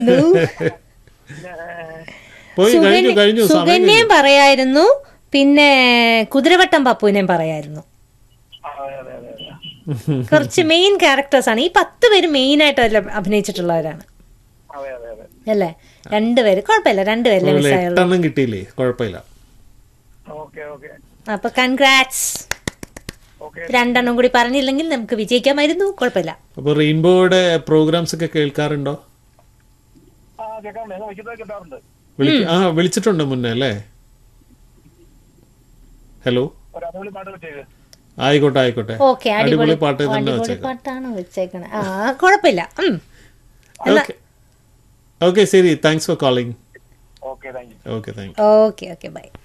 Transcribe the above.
പോയി കഴിഞ്ഞു കഴിഞ്ഞു സമയം കഴിഞ്ഞു. സുകന്യയും പറയായിരുന്നു പിന്നെ കുതിരവട്ടം പപ്പുവിനെയും പറയായിരുന്നു അതെ അതെ അതെ അതെ കുറച്ച് മെയിൻ ക്യാരക്ടേഴ്സ് ആണ് ഈ പത്ത് പേര് മെയിൻ ആയിട്ട് അതിൽ അഭിനയിച്ചിട്ടുള്ളവരാണ് അതെ അതെ അതെ അല്ലേ രണ്ടുപേര് കുഴപ്പമില്ല രണ്ടുപേരല്ലേ അതുപോലെ മിസ്സായുള്ളൂ എട്ടെണ്ണം കിട്ടിയില്ലേ കുഴപ്പമില്ല ഓക്കെ ഓക്കെ അപ്പൊ കൺഗ്രാറ്റ്സ് ഓക്കെ രണ്ടെണ്ണം കൂടി പറഞ്ഞില്ലെങ്കിൽ നമുക്ക് വിജയിക്കാമായിരുന്നു കുഴപ്പമില്ല അപ്പൊ റെയിൻബോയുടെ പ്രോഗ്രാംസ് ഒക്കെ കേൾക്കാറുണ്ടോ ആ കേൾക്കാറുണ്ട് ഞങ്ങൾ വൈകിട്ട് കിട്ടാറുണ്ട് വിളിക്ക- ആ വിളിച്ചിട്ടുണ്ട് മുന്നേ അല്ലേ ഹലോ ഒരു അടിപൊളി പാട്ട് വെച്ചേക്ക് ആയിക്കോട്ടെ ആയിക്കോട്ടെ ഓക്കെ അടിപൊളി അടിപൊളി പാട്ട് തന്നെ അടിപൊളി വെച്ചേക്കാം പാട്ടാണ് വെച്ചേക്കണേ ആ കുഴപ്പമില്ല ഉം. ഓക്കെ ഓക്കെ ശരി thanks for calling okay thank you okay thank okay okay by